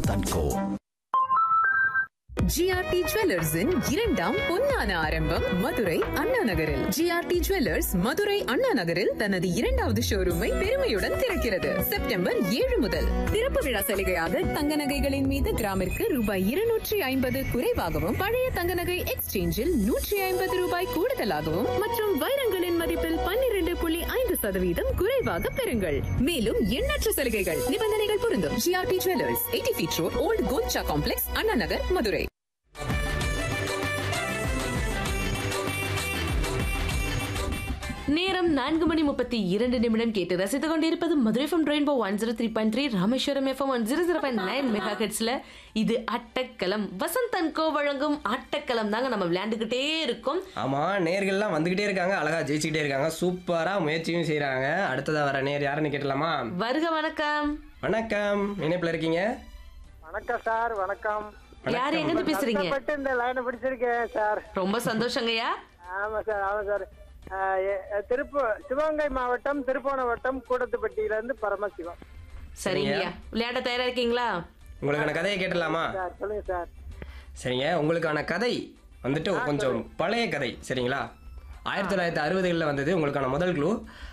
Vasanth and go GRT ஜுவல்லர்ஸின் இரண்டாம் பொன்னான ஆரம்பம் மதுரை அண்ணா நகரில் ஜிஆர்டி ஜுவல்லர்ஸ் மதுரை அண்ணா நகரில் தனது இரண்டாவது ஷோரூமை பெருமையுடன் திறக்கிறது செப்டம்பர் ஏழு முதல் திறப்பு விழா சலுகையாக தங்க நகைகளின் மீது கிராமிற்கு ரூபாய் இருநூற்றி ஐம்பது குறைவாகவும் பழைய தங்க நகை எக்ஸ்சேஞ்சில் நூற்றி ஐம்பது ரூபாய் கூடுதலாகவும் மற்றும் வைரங்களின் மதிப்பில் பன்னிரண்டு புள்ளி ஐந்து சதவீதம் குறைவாக பெறுங்கள் மேலும் எண்ணற்ற சலுகைகள் நிபந்தனைகள் பொருந்தும் GRT jewellers eighty feet road old கோல்ச்சா காம்ப்ளெக்ஸ் அண்ணா நகர் மதுரை நேரம் நான்கு மணி முப்பத்தி இரண்டு நிமிடம் கேட்டு ரசித்துக் கொண்டிருப்பது Madurai FM rainbow one zero three point three Rameswaram FM one zero zero point nine mega ஹெட்ஸ்ல இது அட்டக்களம் வசந்த் அண்ட் கோ வழங்கும் அட்டக்களம் தாங்க நம்ம விளையாண்டுக்கிட்டே இருக்கோம் ஆமா நேர்கள்லாம் வந்துகிட்டே இருக்காங்க அழகா ஜெயிச்சுக்கிட்டே இருக்காங்க சூப்பரா முயற்சியும் செய்றாங்க அடுத்ததா வர நேர் யாருன்னு கேட்டலாமா வருக வணக்கம் வணக்கம் இணைப்புல இருக்கீங்க வணக்கம் சார் வணக்கம் யார் எங்க இருந்து பேசுறீங்க கஷ்டப்பட்டு இந்த லைனை பிடிச்சிருக்கேன் சார் ரொம்ப சந்தோஷங்கய்யா ஆமா சார் ஆமா சார் ஆஹ் எ- திருப்பூ சிவகங்கை மாவட்டம் திருப்போண வட்டம் கூடத்துப்பட்டியில இருந்து பரமசிவம் சரிங்கய்யா விளையாட தயாரா இருக்கீங்களா உங்களுக்கான கதையை கேட்டலாமா சார் சொல்லுங்க சார் சரிங்க உங்களுக்கான கதை வந்துட்டு கொஞ்சம் பழைய கதை சரிங்களா ஆயிரத்தி தொள்ளாயிரத்தி அறுபதுகளில் வந்தது உங்களுக்கான முதல் க்ளூ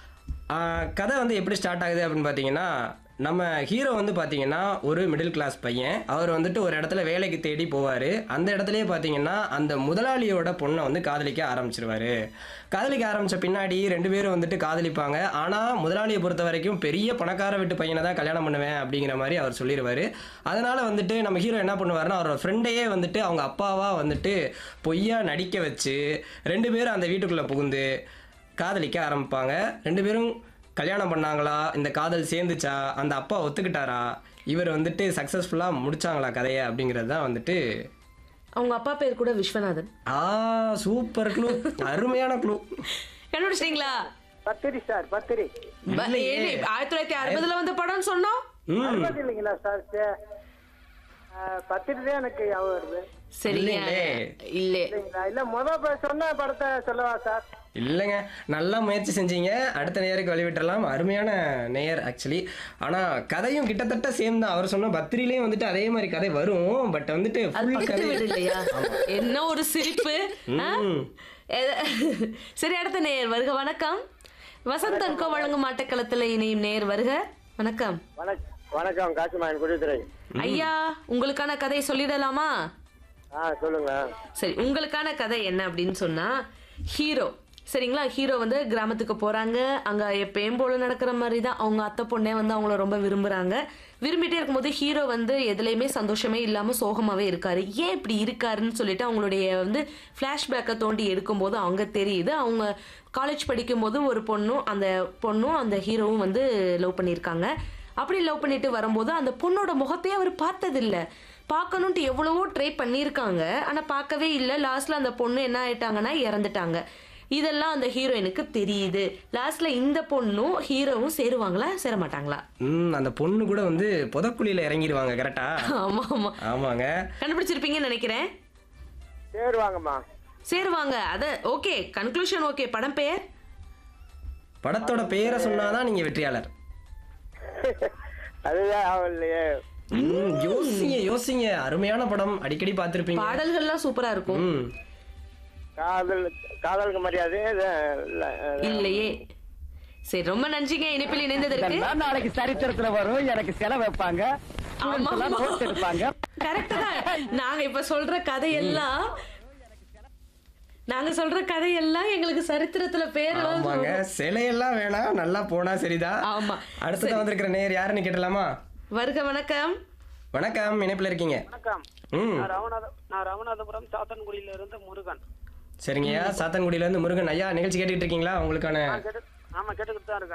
கதை வந்து எப்படி ஸ்டார்ட் ஆகுது அப்படின்னு பார்த்தீங்கன்னா நம்ம ஹீரோ வந்து பார்த்தீங்கன்னா ஒரு மிடில் கிளாஸ் பையன் அவர் வந்துட்டு ஒரு இடத்துல வேலைக்கு தேடி போவார் அந்த இடத்துலயே பார்த்தீங்கன்னா அந்த முதலாளியோட பொண்ணை வந்து காதலிக்க ஆரம்பிச்சிருவாரு காதலிக்க ஆரம்பித்த பின்னாடி ரெண்டு பேரும் வந்துட்டு காதலிப்பாங்க ஆனால் முதலாளியை பொறுத்த வரைக்கும் பெரிய பணக்கார வீட்டு பையனை தான் கல்யாணம் பண்ணுவேன் அப்படிங்கிற மாதிரி அவர் சொல்லிடுவார் அதனால வந்துட்டு நம்ம ஹீரோ என்ன பண்ணுவாருன்னா அவரோட ஃப்ரெண்டையே வந்துட்டு அவங்க அப்பாவா வந்துட்டு பொய்யா நடிக்க வச்சு ரெண்டு பேரும் அந்த வீட்டுக்குள்ளே புகுந்து காதலிக்க ஆரம்பிப்பாங்க ரெண்டு பேரும் கல்யாணம் பண்ணாங்களா இந்த காதல் சேர்ந்துச்சா அந்த அப்பா ஒத்துக்கிட்டாரா இவர் வந்துட்டு சக்ஸஸ்ஃபுல்லாக முடிச்சாங்களா கதையை அப்படிங்கிறது தான் வந்துட்டு அவங்க அப்பா பேர் கூட விஸ்வநாதன் ஆ சூப்பர் க்ளூ அருமையான க்ளூ கண்டுபிடிச்சிட்டீங்களா பத்திரி சார் பத்திரி ப- ஏழு, ஆயிரத்தி தொள்ளாயிரத்தி அறுபதுல வந்த படம்னு சொன்னோம் ம் அறுபது இல்லைங்களா சார் சே- ஆஹ் பத்திரி தான் எனக்கு ஞாபகம் வருது சரிங்க இல்லைங்களே. இல்ல இல்லைங்களா இல்ல முத ப- சொன்ன படத்தை சொல்லவா சார் இல்லைங்க நல்லா முயற்சி செஞ்சீங்க அடுத்த நேருக்கு வழிவிட்டுறலாம் அருமையான நேயர் ஆக்சுவலி ஆனால் கதையும் கிட்டத்தட்ட சேம் தான் அவர் சொன்ன பத்திரிலையும் வந்துட்டு அதே மாதிரி கதை வரும் பட் வந்துட்டு அது full பக்கத்து கதை வீடு இல்லையா என்ன ஒரு சிரிப்பு ஆ? ம். எத- சரி அடுத்த நேயர் வருக வணக்கம் வசந்த் அன்கோ வழங்கும் ஆட்டக்களத்தில் இணையும் நேயர் வருக வணக்கம் வணக்கம் வணக்கம் காசிமாயன் குடித்துறை ஐயா உங்களுக்கான கதை சொல்லிடலாமா ஆ சொல்லுங்க சரி உங்களுக்கான கதை என்ன அப்படின்னு சொன்னா ஹீரோ சரிங்களா ஹீரோ வந்து கிராமத்துக்கு போறாங்க அங்க எப்பயும் போல நடக்கிற மாதிரி தான் அவங்க அத்தை பொண்ணே வந்து அவங்கள ரொம்ப விரும்புறாங்க விரும்பிட்டே இருக்கும்போது ஹீரோ வந்து எதுலையுமே சந்தோஷமே இல்லாம சோகமாவே இருக்காரு ஏன் இப்படி இருக்காருன்னு சொல்லிட்டு அவங்களுடைய வந்து ஃபிளாஷ்பேக்கை தோண்டி எடுக்கும்போது அவங்க தெரியுது அவங்க காலேஜ் படிக்கும்போது ஒரு பொண்ணும் அந்த பொண்ணும் அந்த ஹீரோவும் வந்து லவ் பண்ணியிருக்காங்க அப்படி லவ் பண்ணிட்டு வரும்போது அந்த பொண்ணோட முகத்தையே அவர் பார்த்ததில்ல பார்க்கணுன்ட்டு எவ்வளவோ ட்ரை பண்ணியிருக்காங்க ஆனால் பார்க்கவே இல்லை லாஸ்ட்ல அந்த பொண்ணு என்ன ஆயிட்டாங்கன்னா இறந்துட்டாங்க இதெல்லாம் அந்த ஹீரோயினுக்கு தெரியுது லாஸ்ட்ல இந்த பொண்ணும் ஹீரோவும் சேருவாங்களா சேர மாட்டாங்களா ம் அந்த பொண்ணு கூட வந்து புதக்குழியில இறங்கிடுவாங்க கரெக்டா ஆமா ஆமா ஆமாங்க கண்டுபிடிச்சிருப்பீங்கன்னு நினைக்கிறேன் சரி வாங்கம்மா சேருவாங்க அத ஓகே கன்க்ளூஷன் ஓகே படம் பெயர் படத்தோட பேரை சொன்னாதான் நீங்க வெற்றியாளர் அதுதான் அவன் இல்லையே ம், யோசிங்க யோசிங்க அருமையான படம் அடிக்கடி பார்த்திருப்பீங்க பாடல்கள்லாம் சூப்பரா இருக்கும் ம் காதல் காதலுக்கு மரியாதை இது, இல்ல, இல்லையே சரி ரொம்ப நன்றிங்க இணைப்பில் இணைந்ததற்கு இதெல்லாம் நாளைக்கு சரித்திரத்துல வரும் எனக்கு செலவு வைப்பாங்க ஆமா, students எல்லாம் ஆமா. notes எடுப்பாங்க கரெக்ட் தான் நாங்க இப்ப சொல்ற கதையெல்லாம் நாங்க சொல்ற கதையெல்லாம் எங்களுக்கு சரித்திரத்துல பேரெல்லாம் ஆமாங்க சிலையெல்லாம் வேணாம் நல்லா போனா சரிதான் ஆமா. அடுத்ததான் வந்திருக்கிற நேர் யாருன்னு கேட்டலாமா வருக வணக்கம் வணக்கம் இணைப்புல இருக்கீங்க வணக்கம் ம் நான் ராமநாத நான் ராமநாதபுரம் சாத்தன்குடியில இருந்து முருகன் சரிங்கய்யா சாத்தன்குடியில இருந்து முருகன் ஐயா நிகழ்ச்சி கேட்டுக்கிட்டு இருக்கீங்களா உங்களுக்கான கேட்டு ஆமா கேட்டுக்கிட்டு தான் இருக்கேன்